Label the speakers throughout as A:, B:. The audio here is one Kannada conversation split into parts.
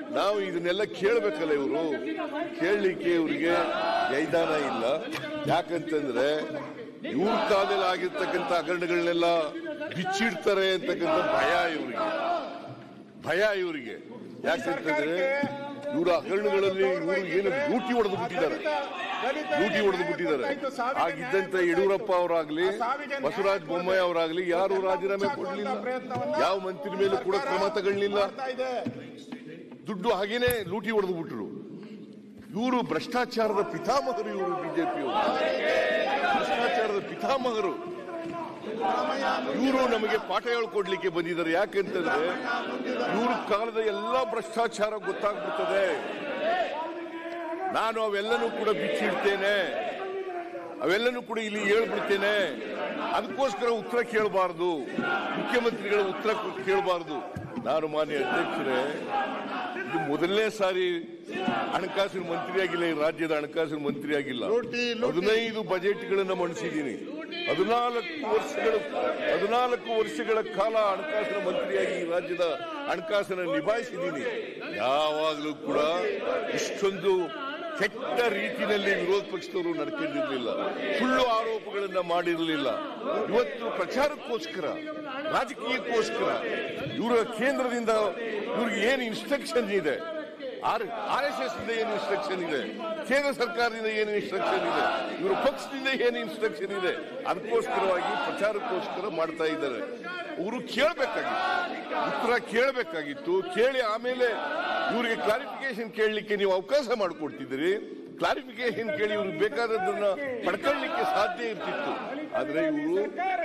A: ನಾವು ಇದನ್ನೆಲ್ಲ ಕೇಳಬೇಕಲ್ಲ ಇವರು ಕೇಳಲಿಕ್ಕೆ ಇವರಿಗೆ ಜೈದಾನ ಇಲ್ಲ ಯಾಕಂತಂದ್ರೆ ಇವ್ರ ಕಾಲದಲ್ಲಿ ಆಗಿರ್ತಕ್ಕಂಥ ಹಗರಣಗಳನ್ನೆಲ್ಲ ಬಿಚ್ಚಿಡ್ತಾರೆ ಅಂತಕ್ಕಂಥ ಭಯ ಇವರಿಗೆ ಭಯ ಇವರಿಗೆ ಯಾಕಂತಂದ್ರೆ ಇವರ ಹಗರಣಗಳಲ್ಲಿ ಇವರು ಏನು ಲೂಟಿ ಹೊಡೆದು ಬಿಟ್ಟಿದ್ದಾರೆ ಲೂಟಿ ಹೊಡೆದು ಬಿಟ್ಟಿದ್ದಾರೆ ಆಗಿದ್ದಂತ ಯಡಿಯೂರಪ್ಪ ಅವರಾಗ್ಲಿ ಬಸವರಾಜ ಬೊಮ್ಮಾಯಿ ಅವರಾಗ್ಲಿ ಯಾರು ರಾಜೀನಾಮೆ ಕೊಡಲಿಲ್ಲ ಯಾವ ಮಂತ್ರಿ ಮೇಲೂ ಕೂಡ ಕ್ರಮ ತಗೊಳ್ಳಿಲ್ಲ ದುಡ್ಡು ಹಾಗೇನೆ ಲೂಟಿ ಹೊಡೆದು ಬಿಟ್ರು ಇವರು ಭ್ರಷ್ಟಾಚಾರದ ಪಿತಾಮಹರು ಇವರು ಬಿಜೆಪಿ ಭ್ರಷ್ಟಾಚಾರದ ಪಿತಾಮಹರು ಇವರು ನಮಗೆ ಪಾಠ ಹೇಳ್ಕೊಡ್ಲಿಕ್ಕೆ ಬಂದಿದ್ದಾರೆ ಯಾಕೆಂತಂದ್ರೆ ಇವ್ರ ಕಾಲದ ಎಲ್ಲಾ ಭ್ರಷ್ಟಾಚಾರ ಗೊತ್ತಾಗ್ಬಿಡ್ತದೆ ನಾನು ಅವೆಲ್ಲನೂ ಕೂಡ ಬಿಚ್ಚಿಡ್ತೇನೆ ಅವೆಲ್ಲನೂ ಕೂಡ ಇಲ್ಲಿ ಹೇಳ್ಬಿಡ್ತೇನೆ ಅದಕ್ಕೋಸ್ಕರ ಉತ್ತರ ಕೇಳಬಾರದು ಮುಖ್ಯಮಂತ್ರಿಗಳ ಉತ್ತರ ಕೇಳಬಾರದು ನಾನು ಮಾನ್ಯ ಅಧ್ಯಕ್ಷರೇ ಇದು ಮೊದಲನೇ ಸಾರಿ ಹಣಕಾಸಿನ ಮಂತ್ರಿ ಆಗಿಲ್ಲ ಈ ರಾಜ್ಯದ ಹಣಕಾಸಿನ ಮಂತ್ರಿ ಆಗಿಲ್ಲ
B: ಲೂಟಿ, ಲೂಟಿ.
A: ಹದಿನೈದು ಬಜೆಟ್ಗಳನ್ನ ಮಂಡಿಸಿದ್ದೀನಿ ಹದಿನಾಲ್ಕು ವರ್ಷಗಳ ಹದಿನಾಲ್ಕು ವರ್ಷಗಳ ಕಾಲ ಹಣಕಾಸಿನ ಮಂತ್ರಿಯಾಗಿ ಈ ರಾಜ್ಯದ ಹಣಕಾಸನ್ನು ನಿಭಾಯಿಸಿದ್ದೀನಿ ಯಾವಾಗಲೂ ಕೂಡ ಇಷ್ಟೊಂದು ಕೆಟ್ಟ ರೀತಿಯಲ್ಲಿ ವಿರೋಧ ಪಕ್ಷದವರು ನಡ್ಕೊಂಡಿರ್ಲಿಲ್ಲ ಸುಳ್ಳು ಆರೋಪಗಳನ್ನ ಮಾಡಿರಲಿಲ್ಲ ಇವತ್ತು ಪ್ರಚಾರಕ್ಕೋಸ್ಕರ ರಾಜಕೀಯಕ್ಕೋಸ್ಕರ ಇವರ ಕೇಂದ್ರದಿಂದ ಇವ್ರಿಗೆ ಏನು ಇನ್ಸ್ಟ್ರಕ್ಷನ್ ಇದೆ ಆರ್ ಎಸ್ ಎಸ್ ಇಂದ ಏನು ಇನ್ಸ್ಟ್ರಕ್ಷನ್ ಇದೆ ಕೇಂದ್ರ ಸರ್ಕಾರದಿಂದ ಏನು ಇನ್ಸ್ಟ್ರಕ್ಷನ್ ಇದೆ ಇವರ ಪಕ್ಷದಿಂದ ಏನು ಇನ್ಸ್ಟ್ರಕ್ಷನ್ ಇದೆ ಅದಕ್ಕೋಸ್ಕರವಾಗಿ ಪ್ರಚಾರಕ್ಕೋಸ್ಕರ ಮಾಡ್ತಾ ಇದ್ದಾರೆ ಅವರು ಕೇಳಬೇಕಾಗಿತ್ತು ಉತ್ತರ ಕೇಳಬೇಕಾಗಿತ್ತು ಕೇಳಿ ಆಮೇಲೆ ಇವರಿಗೆ ಕ್ಲಾರಿಫಿಕೇಶನ್ ಕೇಳಲಿಕ್ಕೆ ನೀವು ಅವಕಾಶ ಮಾಡಿಕೊಡ್ತಿದ್ದೀರಿ ಕ್ಲಾರಿಫಿಕೇಶನ್ ಕೇಳಿ ಇವ್ರಿಗೆ ಬೇಕಾದದ್ದನ್ನ ಪಡ್ಕೊಳ್ಳಿಕ್ಕೆ ಸಾಧ್ಯ ಇರ್ತಿತ್ತು ಆದ್ರೆ ಇವರು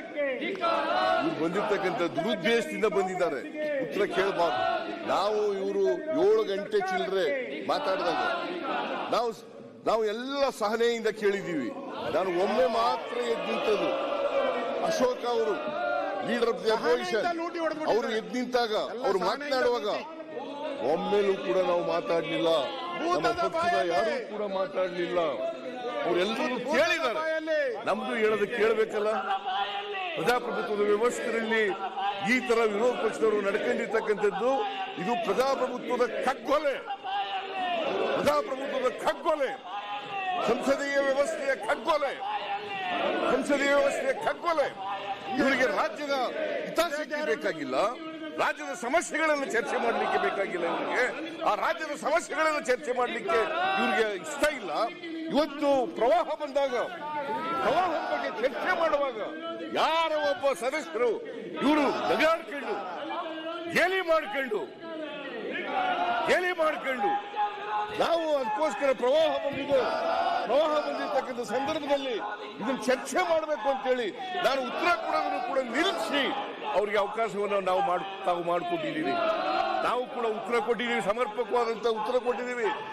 A: ಇವ್ರು ಬಂದಿರ್ತಕ್ಕಂಥ ದುರುದ್ದೇಶದಿಂದ ಬಂದಿದ್ದಾರೆ ಉತ್ತರ ಕೇಳಬಾರ್ದು ನಾವು ಇವರು ಏಳು ಗಂಟೆ ಚಿಲ್ಲರೆ ಮಾತಾಡಿದಾಗ ನಾವು ನಾವು ಎಲ್ಲ ಸಹನೆಯಿಂದ ಕೇಳಿದ್ದೀವಿ ನಾನು ಒಮ್ಮೆ ಮಾತ್ರ ಎದ್ದು ನಿಂತದ್ದು ಅಶೋಕ್ ಅವರು ಲೀಡರ್ ಆಫ್ ದಿ ಅಪೋಸಿಷನ್
B: ಸಹನೆಯಿಂದ ಲೂಟಿ ಹೊಡೆದ್ಬಿಟ್ಟಿದ್ದಾರೆ.
A: ಅವರು ಎದ್ದು ನಿಂತಾಗ
B: ಎಲ್ಲ
A: ಅವರು
B: ಸಹನೆಯಿಂದ
A: ಮಾತನಾಡುವಾಗ ಒಮ್ಮೆಲೂ ಕೂಡ ನಾವು ಮಾತಾಡಲಿಲ್ಲ ನಮ್ಮ
B: ಭೂತದ
A: ಪಕ್ಷದ
B: ಬಾಯಲ್ಲಿ.
A: ಯಾರೂ ಕೂಡ ಮಾತಾಡಲಿಲ್ಲ ಅವರೆಲ್ಲರೂ ಕೇಳಿದ್ದಾರೆ
B: ಬಾಯಲ್ಲಿ.
A: ನಮ್ದು ಹೇಳೋದು ಕೇಳಬೇಕಲ್ಲ ಪ್ರಜಾಪ್ರಭುತ್ವದ ವ್ಯವಸ್ಥೆಯಲ್ಲಿ ಈ ತರ ವಿರೋಧ ಪಕ್ಷದವರು ನಡ್ಕೊಂಡಿರ್ತಕ್ಕಂಥದ್ದು ಇದು ಪ್ರಜಾಪ್ರಭುತ್ವದ ಕಗ್ಗೊಲೆ ಪ್ರಜಾಪ್ರಭುತ್ವದ ಕಗ್ಗೊಲೆ ಸಂಸದೀಯ ವ್ಯವಸ್ಥೆಯ ಕಗ್ಗೊಲೆ ಸಂಸದೀಯ ವ್ಯವಸ್ಥೆಯ ಕಗ್ಗೊಲೆ ಇವರಿಗೆ ರಾಜ್ಯದ ಹಿತಾಸಕ್ತಿ ಬೇಕಾಗಿಲ್ಲ ರಾಜ್ಯದ ಸಮಸ್ಯೆಗಳನ್ನು ಚರ್ಚೆ ಮಾಡಲಿಕ್ಕೆ ಬೇಕಾಗಿಲ್ಲ ಇವರಿಗೆ ಆ ರಾಜ್ಯದ ಸಮಸ್ಯೆಗಳನ್ನು ಚರ್ಚೆ ಮಾಡಲಿಕ್ಕೆ ಇವರಿಗೆ ಇಷ್ಟ ಇಲ್ಲ ಇವತ್ತು ಪ್ರವಾಹ ಬಂದಾಗ ಪ್ರವಾಹದ ಬಗ್ಗೆ ಚರ್ಚೆ ಮಾಡುವಾಗ ಯಾರ ಒಬ್ಬ ಸದಸ್ಯರು ಇವರು ನಗಾಡ್ಕೊಂಡು ಗೇಲಿ ಮಾಡ್ಕೊಂಡು ಗೇಲಿ ಮಾಡ್ಕೊಂಡು ನಾವು ಅದಕ್ಕೋಸ್ಕರ ಪ್ರವಾಹ ಬಂದಿದೆ ಪ್ರವಾಹ ಬಂದಿರ್ತಕ್ಕಂಥ ಸಂದರ್ಭದಲ್ಲಿ ಇದನ್ನ ಚರ್ಚೆ ಮಾಡಬೇಕು ಅಂತೇಳಿ ನಾನು ಉತ್ತರ ಕೊಡೋದನ್ನು ಕೂಡ ನಿಲ್ಲಿಸಿ ಅವರಿಗೆ ಅವಕಾಶವನ್ನು ನಾವು ಮಾಡ್ ತಾವು ಮಾಡಿಕೊಟ್ಟಿದ್ದೀವಿ ನಾವು ಕೂಡ ಉತ್ತರ ಕೊಟ್ಟಿದ್ದೀವಿ ಸಮರ್ಪಕವಾದಂತ ಉತ್ತರ ಕೊಟ್ಟಿದ್ದೀವಿ